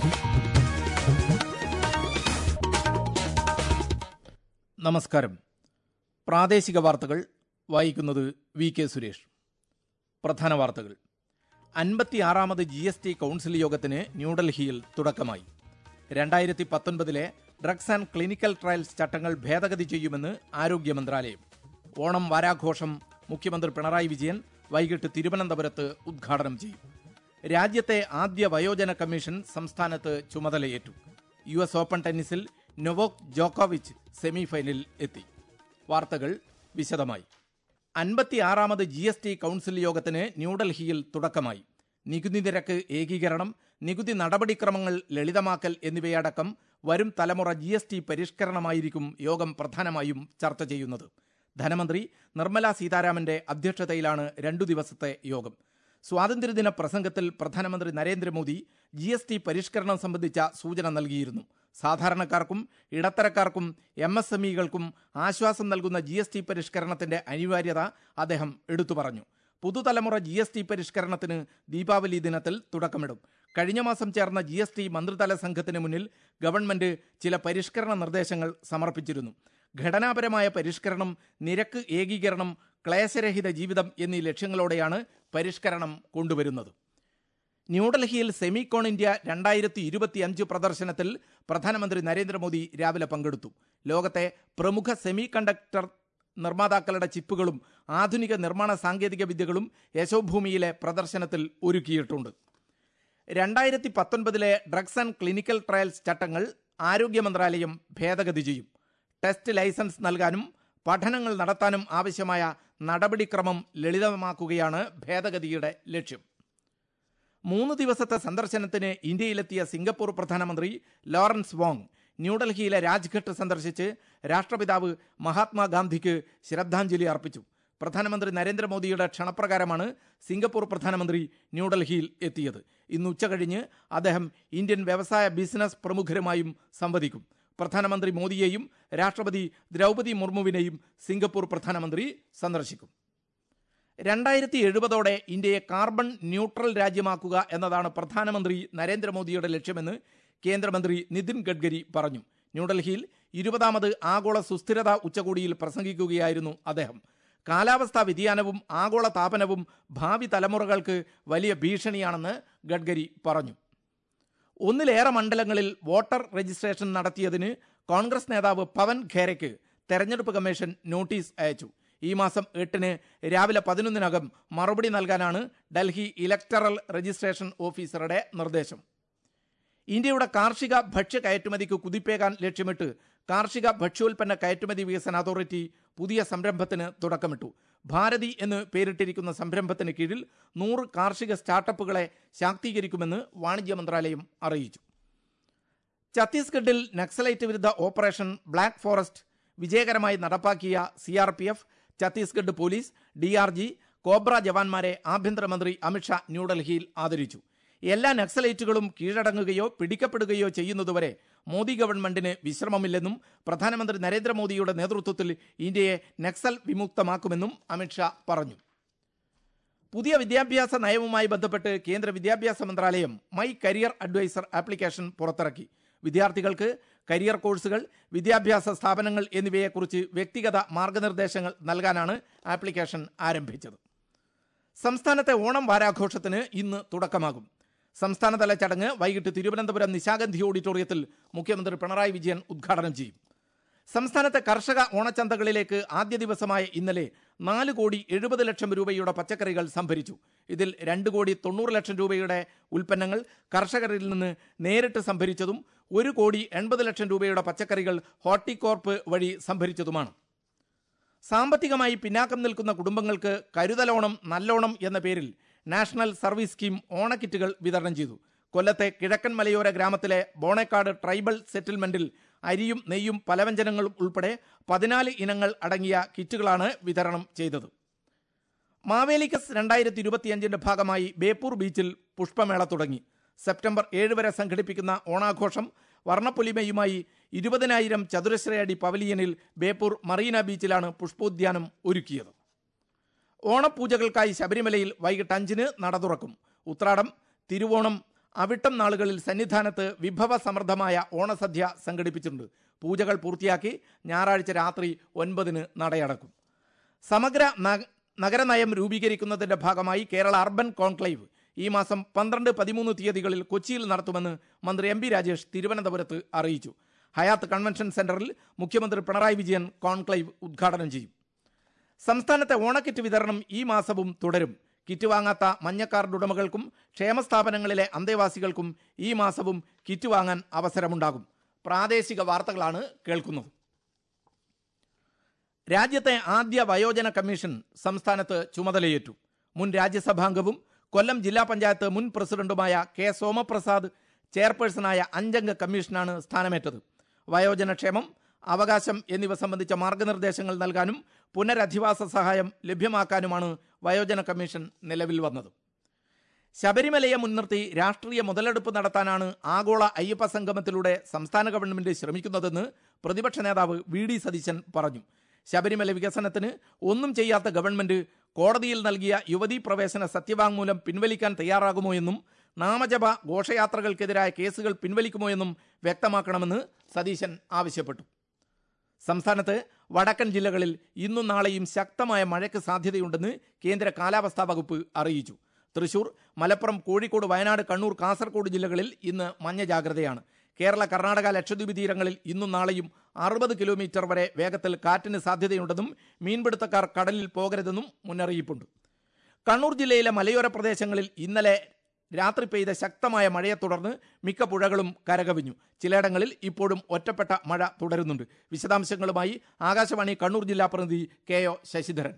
നമസ്കാരം പ്രാദേശിക വാർത്തകൾ വായിക്കുന്നത് വി കെ സുരേഷ് പ്രധാന വാർത്തകൾ അൻപത്തിയാറാമത് ജി എസ് ടി കൗൺസിൽ യോഗത്തിന് ന്യൂഡൽഹിയിൽ തുടക്കമായി രണ്ടായിരത്തി പത്തൊൻപതിലെ ഡ്രഗ്സ് ആൻഡ് ക്ലിനിക്കൽ ട്രയൽസ് ചട്ടങ്ങൾ ഭേദഗതി ചെയ്യുമെന്ന് ആരോഗ്യ മന്ത്രാലയം ഓണം വാരാഘോഷം മുഖ്യമന്ത്രി പിണറായി വിജയൻ വൈകിട്ട് തിരുവനന്തപുരത്ത് ഉദ്ഘാടനം ചെയ്യും രാജ്യത്തെ ആദ്യ വയോജന കമ്മീഷൻ സംസ്ഥാനത്ത് ചുമതലയേറ്റു യു എസ് ഓപ്പൺ ടെന്നീസിൽ നൊവോക് ജോക്കോവിച്ച് സെമിഫൈനലിൽ എത്തി വാർത്തകൾ വിശദമായി അൻപത്തിയാറാമത് ജി എസ് ടി കൗൺസിൽ യോഗത്തിന് ന്യൂഡൽഹിയിൽ തുടക്കമായി നികുതി നിരക്ക് ഏകീകരണം നികുതി നടപടിക്രമങ്ങൾ ലളിതമാക്കൽ എന്നിവയടക്കം വരും തലമുറ ജി എസ് ടി പരിഷ്കരണമായിരിക്കും യോഗം പ്രധാനമായും ചർച്ച ചെയ്യുന്നത് ധനമന്ത്രി നിർമ്മല സീതാരാമന്റെ അധ്യക്ഷതയിലാണ് രണ്ടു ദിവസത്തെ യോഗം സ്വാതന്ത്ര്യദിന പ്രസംഗത്തിൽ പ്രധാനമന്ത്രി നരേന്ദ്രമോദി ജി എസ് ടി പരിഷ്കരണം സംബന്ധിച്ച സൂചന നൽകിയിരുന്നു സാധാരണക്കാർക്കും ഇടത്തരക്കാർക്കും എം എസ് എം ഇകൾക്കും ആശ്വാസം നൽകുന്ന ജി എസ് ടി പരിഷ്കരണത്തിന്റെ അനിവാര്യത അദ്ദേഹം എടുത്തു പറഞ്ഞു പുതുതലമുറ ജി എസ് ടി പരിഷ്കരണത്തിന് ദീപാവലി ദിനത്തിൽ തുടക്കമിടും കഴിഞ്ഞ മാസം ചേർന്ന ജി എസ് ടി മന്ത്രിതല സംഘത്തിന് മുന്നിൽ ഗവൺമെന്റ് ചില പരിഷ്കരണ നിർദ്ദേശങ്ങൾ സമർപ്പിച്ചിരുന്നു ഘടനാപരമായ പരിഷ്കരണം നിരക്ക് ഏകീകരണം ക്ലേശരഹിത ജീവിതം എന്നീ ലക്ഷ്യങ്ങളോടെയാണ് പരിഷ്കരണം കൊണ്ടുവരുന്നത് ന്യൂഡൽഹിയിൽ സെമികോൺ ഇന്ത്യ രണ്ടായിരത്തി ഇരുപത്തിയഞ്ച് പ്രദർശനത്തിൽ പ്രധാനമന്ത്രി നരേന്ദ്രമോദി രാവിലെ പങ്കെടുത്തു ലോകത്തെ പ്രമുഖ സെമി കണ്ടക്ടർ നിർമ്മാതാക്കളുടെ ചിപ്പുകളും ആധുനിക നിർമ്മാണ സാങ്കേതിക വിദ്യകളും യശോഭൂമിയിലെ പ്രദർശനത്തിൽ ഒരുക്കിയിട്ടുണ്ട് രണ്ടായിരത്തി പത്തൊൻപതിലെ ഡ്രഗ്സ് ആൻഡ് ക്ലിനിക്കൽ ട്രയൽസ് ചട്ടങ്ങൾ ആരോഗ്യ മന്ത്രാലയം ഭേദഗതി ചെയ്യും ടെസ്റ്റ് ലൈസൻസ് നൽകാനും പഠനങ്ങൾ നടത്താനും ആവശ്യമായ നടപടിക്രമം ലളിതമാക്കുകയാണ് ഭേദഗതിയുടെ ലക്ഷ്യം മൂന്ന് ദിവസത്തെ സന്ദർശനത്തിന് ഇന്ത്യയിലെത്തിയ സിംഗപ്പൂർ പ്രധാനമന്ത്രി ലോറൻസ് വോങ് ന്യൂഡൽഹിയിലെ രാജ്ഘട്ട് സന്ദർശിച്ച് രാഷ്ട്രപിതാവ് മഹാത്മാഗാന്ധിക്ക് ശ്രദ്ധാഞ്ജലി അർപ്പിച്ചു പ്രധാനമന്ത്രി നരേന്ദ്രമോദിയുടെ ക്ഷണപ്രകാരമാണ് സിംഗപ്പൂർ പ്രധാനമന്ത്രി ന്യൂഡൽഹിയിൽ എത്തിയത് ഇന്ന് ഉച്ചകഴിഞ്ഞ് അദ്ദേഹം ഇന്ത്യൻ വ്യവസായ ബിസിനസ് പ്രമുഖരുമായും സംവദിക്കും പ്രധാനമന്ത്രി മോദിയെയും രാഷ്ട്രപതി ദ്രൗപതി മുർമുവിനെയും സിംഗപ്പൂർ പ്രധാനമന്ത്രി സന്ദർശിക്കും രണ്ടായിരത്തി എഴുപതോടെ ഇന്ത്യയെ കാർബൺ ന്യൂട്രൽ രാജ്യമാക്കുക എന്നതാണ് പ്രധാനമന്ത്രി നരേന്ദ്രമോദിയുടെ ലക്ഷ്യമെന്ന് കേന്ദ്രമന്ത്രി നിതിൻ ഗഡ്കരി പറഞ്ഞു ന്യൂഡൽഹിയിൽ ഇരുപതാമത് ആഗോള സുസ്ഥിരതാ ഉച്ചകോടിയിൽ പ്രസംഗിക്കുകയായിരുന്നു അദ്ദേഹം കാലാവസ്ഥാ വ്യതിയാനവും ആഗോള താപനവും ഭാവി തലമുറകൾക്ക് വലിയ ഭീഷണിയാണെന്ന് ഗഡ്കരി പറഞ്ഞു ഒന്നിലേറെ മണ്ഡലങ്ങളിൽ വോട്ടർ രജിസ്ട്രേഷൻ നടത്തിയതിന് കോൺഗ്രസ് നേതാവ് പവൻ ഖേരയ്ക്ക് തെരഞ്ഞെടുപ്പ് കമ്മീഷൻ നോട്ടീസ് അയച്ചു ഈ മാസം എട്ടിന് രാവിലെ പതിനൊന്നിനകം മറുപടി നൽകാനാണ് ഡൽഹി ഇലക്ടറൽ രജിസ്ട്രേഷൻ ഓഫീസറുടെ നിർദ്ദേശം ഇന്ത്യയുടെ കാർഷിക ഭക്ഷ്യ കയറ്റുമതിക്ക് കുതിപ്പേകാൻ ലക്ഷ്യമിട്ട് കാർഷിക ഭക്ഷ്യോൽപ്പന്ന കയറ്റുമതി വികസന അതോറിറ്റി പുതിയ സംരംഭത്തിന് തുടക്കമിട്ടു ഭാരതി എന്ന് പേരിട്ടിരിക്കുന്ന സംരംഭത്തിന് കീഴിൽ നൂറ് കാർഷിക സ്റ്റാർട്ടപ്പുകളെ ശാക്തീകരിക്കുമെന്ന് വാണിജ്യ മന്ത്രാലയം അറിയിച്ചു ഛത്തീസ്ഗഡിൽ നക്സലൈറ്റ് വിരുദ്ധ ഓപ്പറേഷൻ ബ്ലാക്ക് ഫോറസ്റ്റ് വിജയകരമായി നടപ്പാക്കിയ C R P F Chhattisgarh police D R G cobra ജവാന്മാരെ ആഭ്യന്തരമന്ത്രി അമിത്ഷാ ന്യൂഡൽഹിയിൽ ആദരിച്ചു എല്ലാ നക്സലൈറ്റുകളും കീഴടങ്ങുകയോ പിടിക്കപ്പെടുകയോ ചെയ്യുന്നതുവരെ മോദി ഗവൺമെന്റിന് വിശ്രമമില്ലെന്നും പ്രധാനമന്ത്രി നരേന്ദ്രമോദിയുടെ നേതൃത്വത്തിൽ ഇന്ത്യയെ നക്സൽ വിമുക്തമാക്കുമെന്നും അമിത്ഷാ പറഞ്ഞു പുതിയ വിദ്യാഭ്യാസ നയവുമായി ബന്ധപ്പെട്ട് കേന്ദ്ര വിദ്യാഭ്യാസ മന്ത്രാലയം മൈ കരിയർ അഡ്വൈസർ ആപ്ലിക്കേഷൻ പുറത്തിറക്കി വിദ്യാർത്ഥികൾക്ക് കരിയർ കോഴ്സുകൾ വിദ്യാഭ്യാസ സ്ഥാപനങ്ങൾ എന്നിവയെക്കുറിച്ച് വ്യക്തിഗത മാർഗനിർദ്ദേശങ്ങൾ നൽകാനാണ് ആപ്ലിക്കേഷൻ ആരംഭിച്ചത് സംസ്ഥാനത്തെ ഓണം വാരാഘോഷത്തിന് ഇന്ന് തുടക്കമാകും സംസ്ഥാനതല ചടങ്ങ് വൈകിട്ട് തിരുവനന്തപുരം നിശാഗന്ധി ഓഡിറ്റോറിയത്തിൽ മുഖ്യമന്ത്രി പിണറായി വിജയൻ ഉദ്ഘാടനം ചെയ്യും സംസ്ഥാനത്തെ കർഷക ഓണച്ചന്തകളിലേക്ക് ആദ്യ ദിവസമായ ഇന്നലെ നാല് കോടി എഴുപത് ലക്ഷം രൂപയുടെ പച്ചക്കറികൾ സംഭരിച്ചു ഇതിൽ രണ്ട് കോടി തൊണ്ണൂറ് ലക്ഷം രൂപയുടെ ഉൽപ്പന്നങ്ങൾ കർഷകരിൽ നിന്ന് നേരിട്ട് സംഭരിച്ചതും ഒരു കോടി എൺപത് ലക്ഷം രൂപയുടെ പച്ചക്കറികൾ ഹോർട്ടികോർപ്പ് വഴി സംഭരിച്ചതുമാണ് സാമ്പത്തികമായി പിന്നാക്കം നിൽക്കുന്ന കുടുംബങ്ങൾക്ക് കരുതലോണം നല്ലോണം എന്ന പേരിൽ നാഷണൽ സർവീസ് സ്കീം ഓണക്കിറ്റുകൾ വിതരണം ചെയ്തു കൊല്ലത്തെ കിഴക്കൻ മലയോര ഗ്രാമത്തിലെ ബോണേക്കാട് ട്രൈബൽ സെറ്റിൽമെന്റിൽ അരിയും നെയ്യും പലവ്യഞ്ജനങ്ങളും ഉൾപ്പെടെ പതിനാല് ഇനങ്ങൾ അടങ്ങിയ കിറ്റുകളാണ് വിതരണം ചെയ്തത് മാവേലിക്കസ് രണ്ടായിരത്തി ഇരുപത്തിയഞ്ചിന്റെ ഭാഗമായി ബേപ്പൂർ ബീച്ചിൽ പുഷ്പമേള തുടങ്ങി സെപ്റ്റംബർ ഏഴ് വരെ സംഘടിപ്പിക്കുന്ന ഓണാഘോഷം വർണ്ണപ്പൊലിമയുമായി ഇരുപതിനായിരം ചതുരശ്രയടി പവലിയനിൽ ബേപ്പൂർ മറീന ബീച്ചിലാണ് പുഷ്പോദ്യാനം ഒരുക്കിയത് ഓണപൂജകൾക്കായി ശബരിമലയിൽ വൈകിട്ട് അഞ്ചിന് നട തുറക്കും ഉത്രാടം തിരുവോണം അവിട്ടം നാളുകളിൽ സന്നിധാനത്ത് വിഭവ സമൃദ്ധമായ ഓണസദ്യ സംഘടിപ്പിച്ചിട്ടുണ്ട് പൂജകൾ പൂർത്തിയാക്കി ഞായറാഴ്ച രാത്രി ഒൻപതിന് നടയടക്കും സമഗ്ര നഗ- നഗരനയം രൂപീകരിക്കുന്നതിന്റെ ഭാഗമായി കേരള അർബൻ കോൺക്ലേവ് ഈ മാസം പന്ത്രണ്ട് പതിമൂന്ന് തീയതികളിൽ കൊച്ചിയിൽ നടത്തുമെന്ന് മന്ത്രി എം പി രാജേഷ് തിരുവനന്തപുരത്ത് അറിയിച്ചു ഹയാത്ത് കൺവെൻഷൻ സെന്ററിൽ മുഖ്യമന്ത്രി പിണറായി വിജയൻ കോൺക്ലേവ് ഉദ്ഘാടനം ചെയ്യും സംസ്ഥാനത്തെ ഓണക്കിറ്റ് വിതരണം ഈ മാസവും തുടരും കിറ്റ് വാങ്ങാത്ത മഞ്ഞ കാർഡ് ഉടമകൾക്കും ക്ഷേമസ്ഥാപനങ്ങളിലെ അന്തേവാസികൾക്കും ഈ മാസവും കിറ്റ് വാങ്ങാൻ അവസരമുണ്ടാകും പ്രാദേശിക വാർത്തകളാണ് കേൾക്കുന്നത് രാജ്യത്തെ ആദ്യ വയോജന കമ്മീഷൻ സംസ്ഥാനത്ത് ചുമതലയേറ്റു മുൻ രാജ്യസഭാംഗവും കൊല്ലം ജില്ലാ പഞ്ചായത്ത് മുൻ പ്രസിഡന്റുമായ കെ സോമപ്രസാദ് ചെയർപേഴ്സണായ അഞ്ചംഗ കമ്മീഷനാണ് സ്ഥാനമേറ്റത് വയോജനക്ഷേമം അവകാശം എന്നിവ സംബന്ധിച്ച മാർഗനിർദ്ദേശങ്ങൾ നൽകാനും പുനരധിവാസ സഹായം ലഭ്യമാക്കാനുമാണ് വയോജന കമ്മീഷൻ നിലവിൽ വന്നത് ശബരിമലയെ മുൻനിർത്തി രാഷ്ട്രീയ മുതലെടുപ്പ് നടത്താനാണ് ആഗോള അയ്യപ്പ സംഗമത്തിലൂടെ സംസ്ഥാന ഗവൺമെന്റ് ശ്രമിക്കുന്നതെന്ന് പ്രതിപക്ഷ നേതാവ് വി ഡി സതീശൻ പറഞ്ഞു ശബരിമല വികസനത്തിന് ഒന്നും ചെയ്യാത്ത ഗവൺമെന്റ് കോടതിയിൽ നൽകിയ യുവതീ പ്രവേശന സത്യവാങ്മൂലം പിൻവലിക്കാൻ തയ്യാറാകുമോ എന്നും നാമജപ ഘോഷയാത്രകൾക്കെതിരായ കേസുകൾ പിൻവലിക്കുമോ എന്നും വ്യക്തമാക്കണമെന്ന് സതീശൻ ആവശ്യപ്പെട്ടു സംസ്ഥാനത്ത് വടക്കൻ ജില്ലകളിൽ ഇന്നും നാളെയും ശക്തമായ മഴയ്ക്ക് സാധ്യതയുണ്ടെന്ന് കേന്ദ്ര കാലാവസ്ഥാ വകുപ്പ് അറിയിച്ചു തൃശൂർ മലപ്പുറം കോഴിക്കോട് വയനാട് കണ്ണൂർ കാസർഗോഡ് ജില്ലകളിൽ ഇന്ന് മഞ്ഞ ജാഗ്രതയാണ് കേരള കർണാടക ലക്ഷദ്വീപ് തീരങ്ങളിൽ ഇന്നും നാളെയും അറുപത് കിലോമീറ്റർ വരെ വേഗത്തിൽ കാറ്റിന് സാധ്യതയുണ്ടെന്നും മീൻപിടുത്തക്കാർ കടലിൽ പോകരുതെന്നും മുന്നറിയിപ്പുണ്ട് കണ്ണൂർ ജില്ലയിലെ മലയോര പ്രദേശങ്ങളിൽ ഇന്നലെ രാത്രി പെയ്ത ശക്തമായ മഴയെ തുടർന്ന് മിക്ക പുഴകളും കരകവിഞ്ഞു ചിലയിടങ്ങളിൽ ഇപ്പോഴും ഒറ്റപ്പെട്ട മഴ തുടരുന്നുണ്ട് വിശദാംശങ്ങളുമായി ആകാശവാണി കണ്ണൂർ ജില്ലാ പ്രതിനിധി കെ ഒ ശശിധരൻ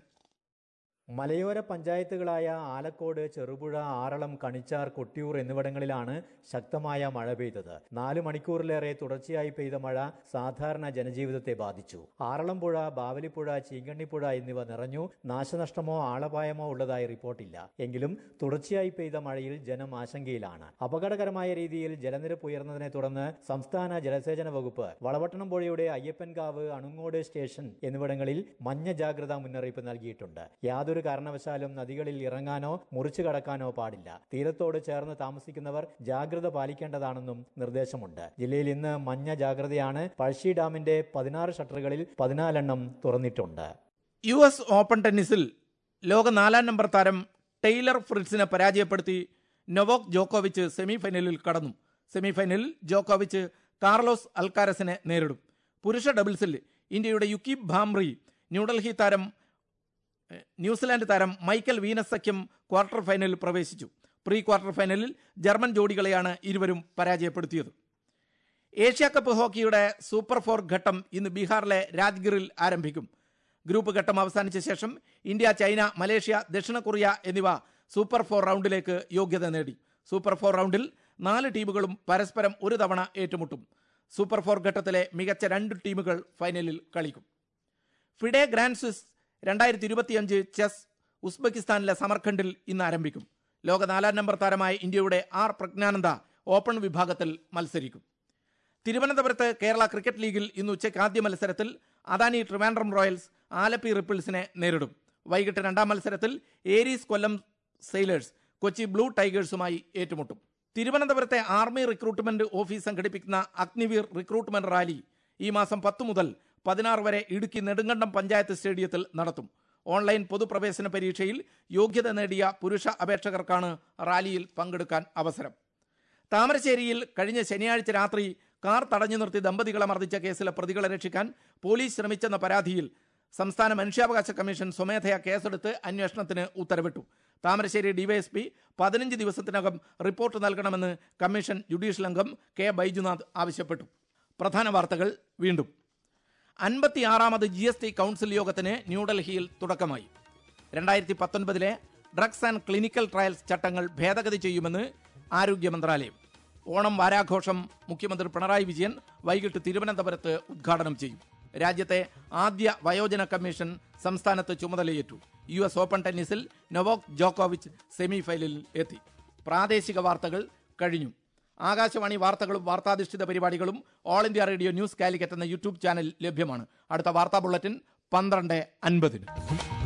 മലയോര പഞ്ചായത്തുകളായ ആലക്കോട് ചെറുപുഴ ആറളം കണിച്ചാർ കൊട്ടിയൂർ എന്നിവിടങ്ങളിലാണ് ശക്തമായ മഴ പെയ്തത് നാല് മണിക്കൂറിലേറെ തുടർച്ചയായി പെയ്ത മഴ സാധാരണ ജനജീവിതത്തെ ബാധിച്ചു ആറളം പുഴ ബാവലിപ്പുഴ ചീങ്കണ്ണിപ്പുഴ എന്നിവ നിറഞ്ഞു നാശനഷ്ടമോ ആളപായമോ ഉള്ളതായി റിപ്പോർട്ടില്ല എങ്കിലും തുടർച്ചയായി പെയ്ത മഴയിൽ ജനം ആശങ്കയിലാണ് അപകടകരമായ രീതിയിൽ ജലനിരപ്പ് ഉയർന്നതിനെ തുടർന്ന് സംസ്ഥാന ജലസേചന വകുപ്പ് വളവട്ടണം പുഴയുടെ അയ്യപ്പൻകാവ് അണുങ്ങോട് സ്റ്റേഷൻ എന്നിവിടങ്ങളിൽ മഞ്ഞ ജാഗ്രതാ മുന്നറിയിപ്പ് നൽകിയിട്ടുണ്ട് യാതൊരു കാരണവശാലും നദികളിൽ ഇറങ്ങാനോ മുറിച്ചു കടക്കാനോ പാടില്ല തീരത്തോട് ചേർന്ന് താമസിക്കുന്നവർ ജാഗ്രത പാലിക്കേണ്ടതാണെന്നും നിർദ്ദേശമുണ്ട് ജില്ലയിൽ ഇന്ന് മഞ്ഞ ജാഗ്രതയാണ് പഴശ്ശി ഡാമിന്റെ പതിനാറ് ഷട്ടറുകളിൽ പതിനാലെണ്ണം തുറന്നിട്ടുണ്ട് യു എസ് ഓപ്പൺ ടെന്നീസിൽ ലോക നാലാം നമ്പർ താരം ടെയ്ലർ ഫ്രിറ്റ്സിനെ പരാജയപ്പെടുത്തി നൊവോക് ജോക്കോവിച്ച് സെമിഫൈനലിൽ കടന്നു സെമിഫൈനലിൽ ജോക്കോവിച്ച് കാർലോസ് അൽക്കാരസിനെ നേരിടും പുരുഷ ഡബിൾസിൽ ഇന്ത്യയുടെ യുക്കീബ് ഭാംറി ന്യൂഡൽഹി താരം എഹ്, ന്യൂസിലാൻഡ് താരം മൈക്കൽ വീനസ് സഖ്യം ക്വാർട്ടർ ഫൈനലിൽ പ്രവേശിച്ചു പ്രീ ക്വാർട്ടർ ഫൈനലിൽ ജർമ്മൻ ജോഡികളെയാണ് ഇരുവരും പരാജയപ്പെടുത്തിയത് ഏഷ്യ കപ്പ് ഹോക്കിയുടെ സൂപ്പർ ഫോർ ഘട്ടം ഇന്ന് ബീഹാറിലെ രാജ്ഗിറിൽ ആരംഭിക്കും ഗ്രൂപ്പ് ഘട്ടം അവസാനിച്ച ശേഷം ഇന്ത്യ ചൈന മലേഷ്യ ദക്ഷിണ കൊറിയ എന്നിവ സൂപ്പർ ഫോർ റൗണ്ടിലേക്ക് യോഗ്യത നേടി സൂപ്പർ ഫോർ റൗണ്ടിൽ നാല് ടീമുകളും പരസ്പരം ഒരു തവണ ഏറ്റുമുട്ടും സൂപ്പർ ഫോർ ഘട്ടത്തിലെ മികച്ച രണ്ട് ടീമുകൾ ഫൈനലിൽ കളിക്കും ഫിഡെ ഗ്രാൻഡ് സ്വിസ് രണ്ടായിരത്തി ഇരുപത്തിയഞ്ച് ചെസ് ഉസ്ബെക്കിസ്ഥാനിലെ സമർഖണ്ഡിൽ ഇന്ന് ആരംഭിക്കും ലോക നാലാം നമ്പർ താരമായ ഇന്ത്യയുടെ ആർ പ്രജ്ഞാനന്ദ ഓപ്പൺ വിഭാഗത്തിൽ മത്സരിക്കും തിരുവനന്തപുരത്ത് കേരള ക്രിക്കറ്റ് ലീഗിൽ ഇന്ന് ഉച്ചയ്ക്ക് ആദ്യ മത്സരത്തിൽ അദാനി ട്രിവാൻഡ്രം റോയൽസ് ആലപ്പി റിപ്പിൾസിനെ നേരിടും വൈകിട്ട് രണ്ടാം മത്സരത്തിൽ Aries Kollam Sailors Kochi blue ടൈഗേഴ്സുമായി ഏറ്റുമുട്ടും തിരുവനന്തപുരത്തെ ആർമി റിക്രൂട്ട്മെന്റ് ഓഫീസ് സംഘടിപ്പിക്കുന്ന അഗ്നിവീർ റിക്രൂട്ട്മെന്റ് റാലി ഈ മാസം പത്ത് മുതൽ പതിനാറ് വരെ ഇടുക്കി നെടുങ്കണ്ടം പഞ്ചായത്ത് സ്റ്റേഡിയത്തിൽ നടത്തും ഓൺലൈൻ പൊതുപ്രവേശന പരീക്ഷയിൽ യോഗ്യത നേടിയ പുരുഷ അപേക്ഷകർക്കാണ് റാലിയിൽ പങ്കെടുക്കാൻ അവസരം താമരശ്ശേരിയിൽ കഴിഞ്ഞ ശനിയാഴ്ച രാത്രി കാർ തടഞ്ഞു നിർത്തി ദമ്പതികളെ മർദ്ദിച്ച കേസിലെ പ്രതികളെ രക്ഷിക്കാൻ പോലീസ് ശ്രമിച്ചെന്ന പരാതിയിൽ സംസ്ഥാന മനുഷ്യാവകാശ കമ്മീഷൻ സ്വമേധയാ കേസെടുത്ത് അന്വേഷണത്തിന് ഉത്തരവിട്ടു താമരശ്ശേരി ഡിവൈഎസ്പി പതിനഞ്ച് ദിവസത്തിനകം റിപ്പോർട്ട് നൽകണമെന്ന് കമ്മീഷൻ ജുഡീഷ്യൽ അംഗം കെ ബൈജുനാഥ് ആവശ്യപ്പെട്ടു പ്രധാന വാർത്തകൾ വീണ്ടും അൻപത്തിയാറാമത് ജി എസ് ടി കൗൺസിൽ യോഗത്തിന് ന്യൂഡൽഹിയിൽ തുടക്കമായി രണ്ടായിരത്തി പത്തൊൻപതിലെ ഡ്രഗ്സ് ആൻഡ് ക്ലിനിക്കൽ ട്രയൽസ് ചട്ടങ്ങൾ ഭേദഗതി ചെയ്യുമെന്ന് ആരോഗ്യ മന്ത്രാലയം ഓണം വാരാഘോഷം മുഖ്യമന്ത്രി പിണറായി വിജയൻ വൈകിട്ട് തിരുവനന്തപുരത്ത് ഉദ്ഘാടനം ചെയ്യും രാജ്യത്തെ ആദ്യ വയോജന കമ്മീഷൻ സംസ്ഥാനത്ത് ചുമതലയേറ്റു യു എസ് ഓപ്പൺ ടെന്നീസിൽ നൊവോക് ജോക്കോവിച്ച് സെമിഫൈനലിൽ എത്തി പ്രാദേശിക വാർത്തകൾ കഴിഞ്ഞു ആകാശവാണി വാർത്തകളും വാർത്താധിഷ്ഠിത പരിപാടികളും all India radio news Calicut എന്ന യൂട്യൂബ് ചാനൽ ലഭ്യമാണ് അടുത്ത വാർത്താ ബുള്ളറ്റിൻ പന്ത്രണ്ട് അൻപതിന്